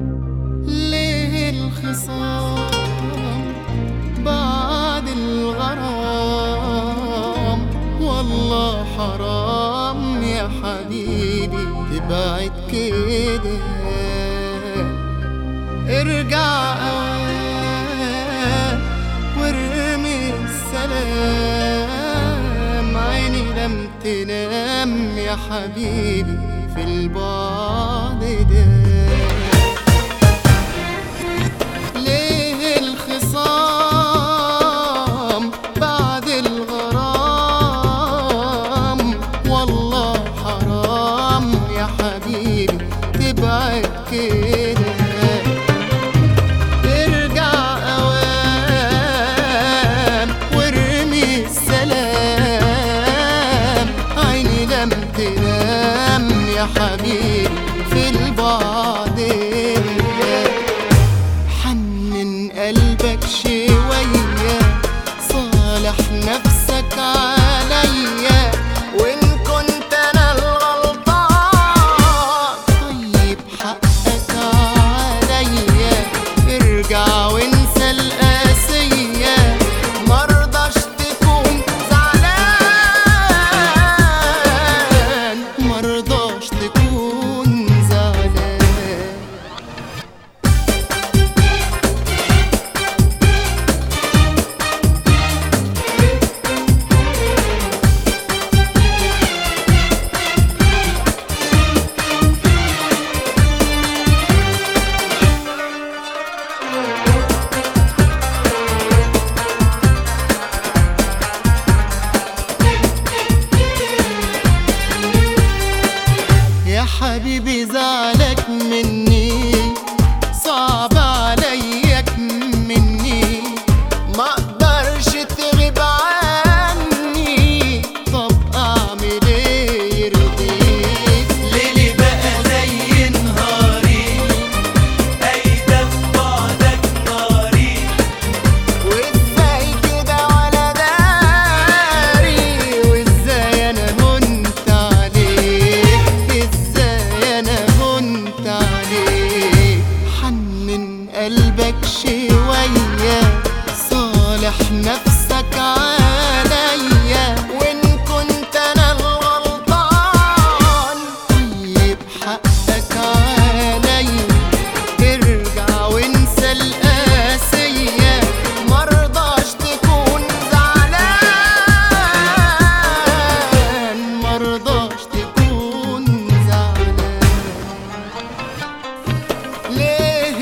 ليه الخصام بعد الغرام والله حرام يا حبيبي تبعد كده ارجع أوان وارمي السلام عيني لم تنام يا حبيبي في البعد ده ليه الخصام بعد الغرام والله حرام يا حبيبي تبعد كده ارجع اوام وارمي السلام عيني لم تنام يا حبيبي في البعد حنن قلبك شوية صالح نفسك عليا وإن كنت أنا الغلطان طيب حقك عليا ارجع وانسى القاسية مرضاش تكون زعلان مرضاش تكون زعلان يا حبيبي زعلك مني صعب عليك مني ما اقدرش تغيب عني طب اعمل ايه يرضيك ليلي بقى زي نهاري أيده في بعدك ناري وازاي كده ولا داري وازاي انا هنت عليك ازاي انا هنت عليك حنن قلبك شوية صالح نفسك عليا وان كنت انا الغلطان طيب حقك عليا ارجع وانسى القاسية مرضاش تكون زعلان مرضاش تكون زعلان ليه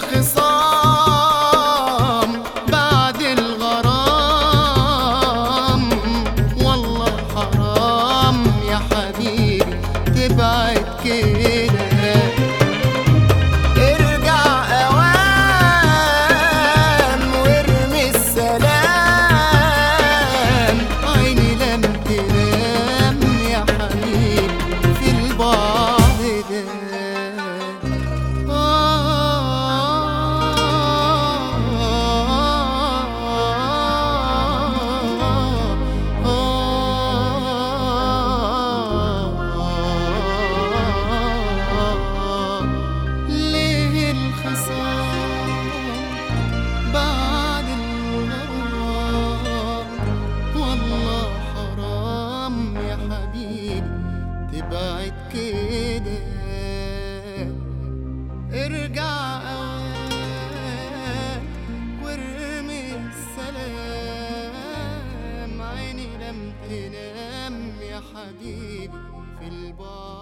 الخصام بعد الغرام والله حرام يا حبيبي تبعد كده ارجع اوام وارمي السلام عيني لم تنام يا حبيبي في البعد ده ليه الخصام بعد الغرام والله حرام يا حبيبي تبعد كده ارجع أوان وارمي السلام عيني لم تنام يا حبيبي في البعد